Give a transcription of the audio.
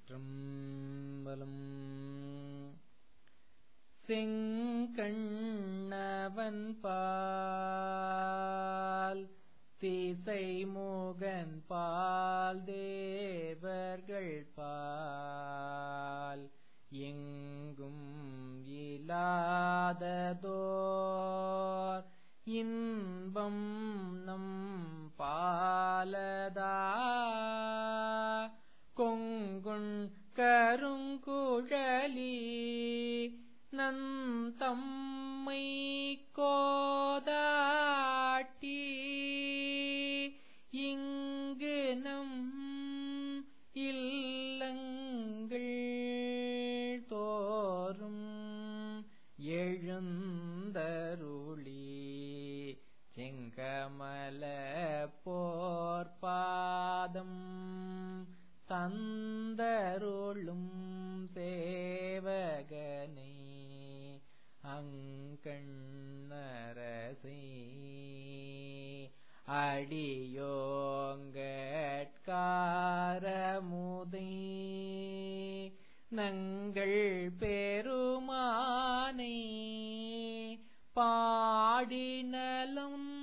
திருச்சிற்றம்பலம் செங்கண்ணவன் பால் திசைமுகன் பால் தேவர்கள் பால் எங்கும் இலாததோர் இன்பம் நம் பாலதா கொங்குண் கருங்குழலி நந்தம்மை கோதாட்டி இங்கு நம் இல்லங்கள் தோறும் எழுந்தருளி செங்கமல போர்பாதம் தந்தருளும் சேவகனை அங்கண்ணரசை அடியோங்கட்காரமுதை நங்கள் பெருமானை பாடினலும்